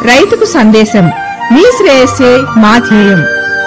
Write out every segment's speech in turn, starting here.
రైతుకు సందేశం మీ శ్రేయస్సే మా ధ్యేయం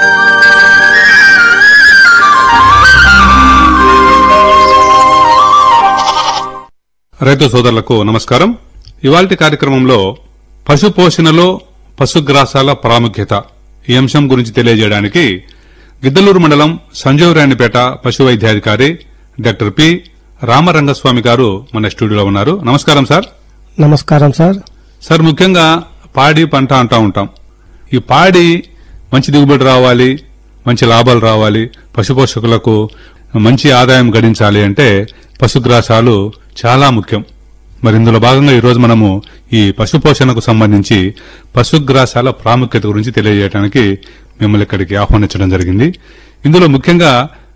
రైతు సోదరులకు నమస్కారం ఇవాల్టి కార్యక్రమంలో పశు పోషణలో పశుగ్రాసాల ప్రాముఖ్యత ఈ అంశం గురించి తెలియజేయడానికి గిద్దలూరు మండలం సంజీవరాయనిపేట పశు వైద్యాధికారి డాక్టర్ పి రామరంగస్వామి గారు మన స్టూడియోలో ఉన్నారు నమస్కారం సార్ నమస్కారం సార్ సార్ ముఖ్యంగా పాడి పంట అంటా ఉంటాం ఈ పాడి మంచి దిగుబడి రావాలి మంచి లాభాలు రావాలి పశుపోషకులకు మంచి ఆదాయం గడించాలి అంటే పశుగ్రాసాలు చాలా ముఖ్యం మరి ఇందులో భాగంగా ఈ రోజు మనము ఈ పశుపోషణకు సంబంధించి పశుగ్రాసాల ప్రాముఖ్యత గురించి తెలియజేయడానికి మిమ్మల్ని ఇక్కడికి ఆహ్వానించడం జరిగింది ఇందులో ముఖ్యంగా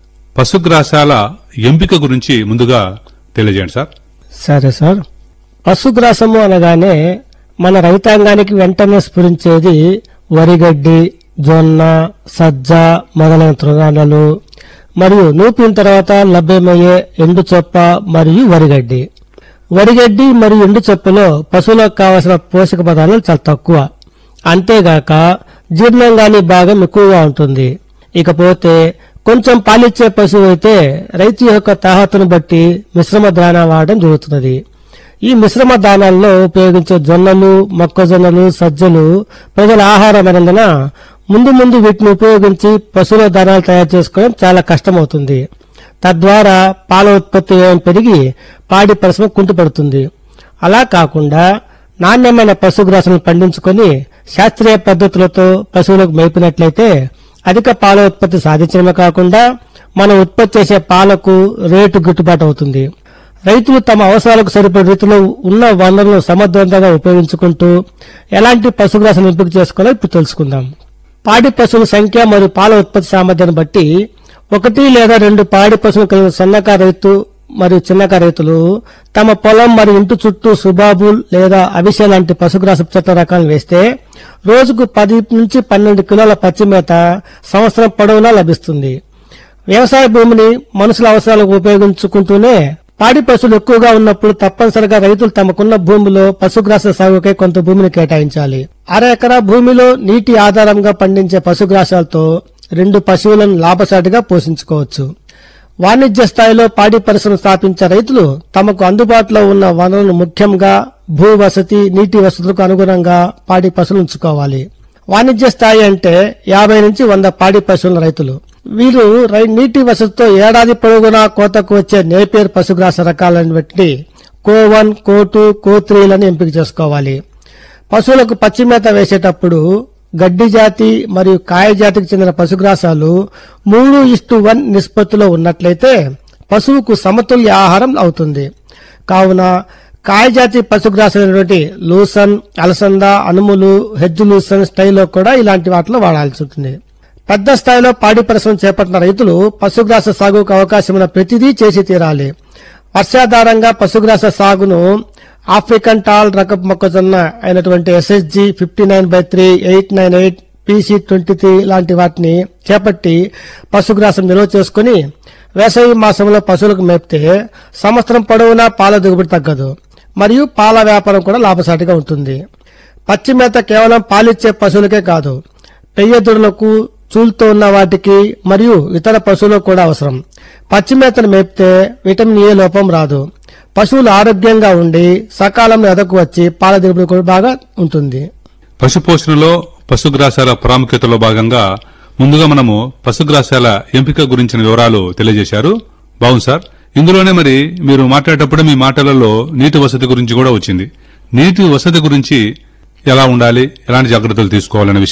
పశుగ్రాసాల ఎంపిక గురించి ముందుగా తెలియజేయండి సార్ సరే సార్ పశుగ్రాసము అనగానే మన రైతాంగానికి వెంటనే స్ఫురించేది వరిగడ్డి జొన్న సజ్జ మొదలైన తృణాలు మరియు నూపిన తర్వాత లభ్యమయ్యే ఎండు చొప్ప మరియు వరిగడ్డి వరిగడ్డి మరియు ఎండు చొప్పలో పశువులకు కావలసిన పోషక పదార్థాలు చాలా తక్కువ అంతేగాక జీర్ణం గాని భాగం ఎక్కువగా ఉంటుంది ఇకపోతే కొంచెం పాలిచ్చే పశువు అయితే రైతు యొక్క తాహతును బట్టి మిశ్రమ దానా వాడడం జరుగుతున్నది ఈ మిశ్రమ దానాల్లో ఉపయోగించే జొన్నలు మొక్కజొన్నలు సజ్జలు ప్రజల ఆహారమైనందున ముందు ముందు వీటిని ఉపయోగించి పశువుల దానాలు తయారు చేసుకోవడం చాలా కష్టమవుతుంది తద్వారా పాల ఉత్పత్తి వ్యయం పెరిగి పాడి పరిశ్రమ కుంటుపడుతుంది అలా కాకుండా నాణ్యమైన పశుగ్రాసాలను పండించుకొని శాస్త్రీయ పద్ధతులతో పశువులకు మేపినట్లయితే అధిక పాల ఉత్పత్తి సాధించడమే కాకుండా మనం ఉత్పత్తి చేసే పాలకు రేటు గిట్టుబాటు అవుతుంది రైతులు తమ అవసరాలకు సరిపడే రీతిలో ఉన్న వనరులను సమర్థవంతంగా ఉపయోగించుకుంటూ ఎలాంటి పశుగ్రాసాలను ఎంపిక చేసుకోవాలో ఇప్పుడు తెలుసుకుందాం పాడి పశువుల సంఖ్య మరియు పాల ఉత్పత్తి సామర్థ్యాన్ని బట్టి ఒకటి లేదా రెండు పాడి పశువులు కలిగిన సన్నకారు రైతు మరియు చిన్నకారు రైతులు తమ పొలం మరియు ఇంటి చుట్టూ సుబాబుల్ లేదా అవిసె లాంటి పశుగ్రాస చెట్ల రకాలను వేస్తే రోజుకు పది నుంచి పన్నెండు కిలోల పచ్చి మేత సంవత్సరం పొడవునా లభిస్తుంది వ్యవసాయ భూమిని మనుషుల అవసరాలకు ఉపయోగించుకుంటూనే పాడి పశువులు ఎక్కువగా ఉన్నప్పుడు తప్పనిసరిగా రైతులు తమకున్న భూమిలో పశుగ్రాస సాగుకై కొంత భూమిని కేటాయించాలి అర ఎకరా భూమిలో నీటి ఆధారంగా పండించే పశుగ్రాసాలతో రెండు పశువులను లాభసాటిగా పోషించుకోవచ్చు వాణిజ్య స్థాయిలో పాడి పరిశ్రమ స్థాపించే రైతులు తమకు అందుబాటులో ఉన్న వనరులను ముఖ్యంగా భూ వసతి నీటి వసతులకు అనుగుణంగా పాడి పశువులు ఉంచుకోవాలి వాణిజ్య స్థాయి అంటే యాభై నుంచి వంద పాడి పశువుల రైతులు వీరు రై- నీటి వసతితో ఏడాది పొడవునా కోతకు వచ్చే నేపేర్ పశుగ్రాస రకాలను బట్టి కో వన్ కో టూ కో త్రీలను ఎంపిక చేసుకోవాలి పశువులకు పచ్చి మేత వేసేటప్పుడు గడ్డి జాతి మరియు కాయ జాతికి చెందిన పశుగ్రాసాలు మూడు ఇస్టు వన్ నిష్పత్తిలో ఉన్నట్లయితే పశువుకు సమతుల్య ఆహారం అవుతుంది కావున కాయజాతి పశుగ్రాసాలైనటువంటి లూసన్ అలసంద అనుములు హెజ్జు లూసన్ స్టైల్లో కూడా ఇలాంటి వాటిలో వాడాల్సి ఉంటుంది పెద్ద స్థాయిలో పాడి పరిశ్రమ చేపట్టిన రైతులు పశుగ్రాస సాగుకు అవకాశం ఉన్న ప్రతిదీ చేసి తీరాలి వర్షాధారంగా పశుగ్రాస సాగును ఆఫ్రికన్ టాల్ రకపు మొక్కజొన్న అయినటువంటి SSG fifty nine by three eight nine eight PC twenty three లాంటి వాటిని చేపట్టి పశుగ్రాసం నిల్వ చేసుకుని వేసవి మాసంలో పశువులకు మేపితే సంవత్సరం పొడవునా పాల దిగుబడి తగ్గదు మరియు పాల వ్యాపారం కూడా లాభసాటిగా ఉంటుంది పచ్చి మేత కేవలం పాలిచ్చే పశువులకే కాదు పెయ్యదుడులకు చూలుతో ఉన్న వాటికి మరియు ఇతర పశువులకు కూడా అవసరం పచ్చి మేతను మేపితే విటమిన్ ఏ లోపం రాదు పశువులు ఆరోగ్యంగా ఉండి సకాలంలో ఎదకు వచ్చి పాల దిగుబడి కూడా బాగా ఉంటుంది పశుపోషణలో పశుగ్రాసాల ప్రాముఖ్యతలో భాగంగా ముందుగా మనము పశుగ్రాసాల ఎంపిక గురించిన వివరాలు తెలియజేశారు బాగుంది సార్ ఇందులోనే మరి మీరు మాట్లాడేటప్పుడు మీ మాటలలో నీటి వసతి గురించి కూడా వచ్చింది నీటి వసతి గురించి ఎలా ఉండాలి ఎలాంటి జాగ్రత్తలు తీసుకోవాలనే విషయం